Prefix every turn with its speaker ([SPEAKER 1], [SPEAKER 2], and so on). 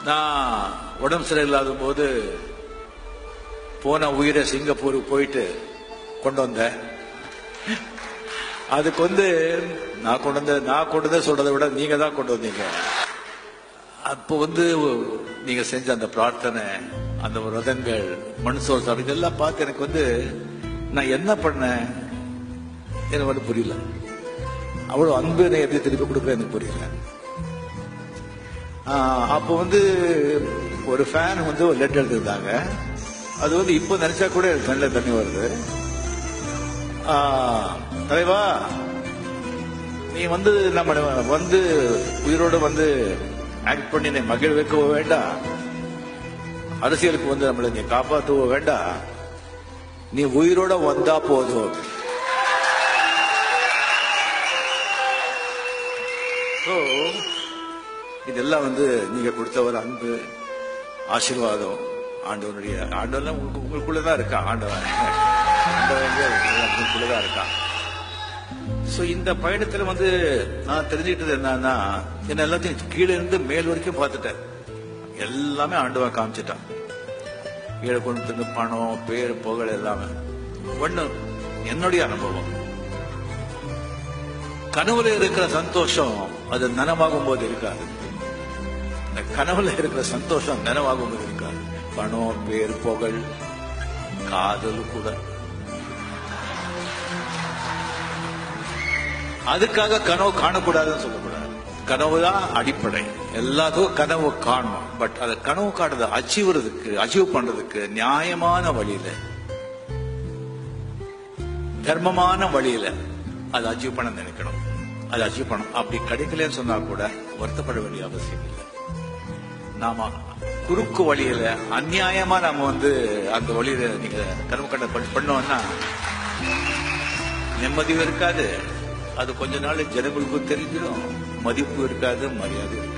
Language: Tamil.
[SPEAKER 1] நான் உடம்பு சரியில்லாத போது போன உயிரை சிங்கப்பூருக்கு போயிட்டு கொண்டு வந்தேன் அதுக்கு வந்து நான் கொண்டு வந்த நான் கொண்டு வந்து சொல்றதை விட நீங்க தான் கொண்டு வந்தீங்க அப்போ வந்து நீங்க செஞ்ச அந்த பிரார்த்தனை அந்த விரதங்கள் மண் சோறு சாப்பிடு இதெல்லாம் பார்த்து எனக்கு வந்து நான் என்ன பண்ணேன் எனக்கு வந்து புரியல அவ்வளவு அன்பு நான் எப்படி திருப்பி கொடுக்குறேன் எனக்கு புரியல ஆஹ் அப்போ வந்து ஒரு ஃபேன் வந்து ஒரு லெட்டர் எழுதிருந்தாங்க அது வந்து இப்போ நினைச்சா கூட எனக்கு கண்ணில் தண்ணி வருது ஆஹ் தலைவா நீ வந்து நம்ம வந்து உயிரோட வந்து ஆக்ட் பண்ணி நீ மகிழ வைக்கவோ வேண்டாம் அரசியலுக்கு வந்து நம்மளை நீ காப்பாற்றவோ வேண்டாம் நீ உயிரோட வந்தா போதும் So, இதெல்லாம் வந்து நீங்க கொடுத்த ஒரு அன்பு ஆசீர்வாதம் ஆண்டவனுடைய ஆண்டவன் உங்களுக்கு உங்களுக்குள்ளதான் இருக்கான் ஆண்டவன் ஆண்டவன் வந்து உங்களுக்குள்ளதான் இருக்கான் சோ இந்த பயணத்துல வந்து நான் தெரிஞ்சுக்கிட்டது என்னன்னா என்ன எல்லாத்தையும் கீழே இருந்து மேல் வரைக்கும் பார்த்துட்டேன் எல்லாமே ஆண்டவன் காமிச்சிட்டான் கீழே கொண்டு வந்து பணம் பேர் புகழ் எல்லாமே ஒண்ணு என்னுடைய அனுபவம் கனவுல இருக்கிற சந்தோஷம் அது நனவாகும் போது இருக்காது இந்த கனவுல இருக்கிற சந்தோஷம் நனவாகும் போது இருக்காது பணம் பேர் புகழ் காதல் கூட அதுக்காக கனவு காணக்கூடாதுன்னு சொல்லக்கூடாது கனவு தான் அடிப்படை எல்லாத்துக்கும் கனவு காணும் பட் அதை கனவு காணுறதை அச்சீவறதுக்கு அச்சீவ் பண்றதுக்கு நியாயமான வழியில தர்மமான வழியில அதை அச்சீவ் பண்ண நினைக்கணும் அதை அச்சீவ் பண்ணணும் அப்படி கிடைக்கலன்னு சொன்னா கூட வருத்தப்பட வேண்டிய அவசியம் இல்லை நாம குறுக்கு வழியில அநியாயமா நாம வந்து அந்த வழியில நீங்க கர்ம கண்ட பண்ணோம்னா நிம்மதியும் இருக்காது அது கொஞ்ச நாள் ஜனங்களுக்கும் தெரிஞ்சிடும் மதிப்பு இருக்காது மரியாதை இருக்காது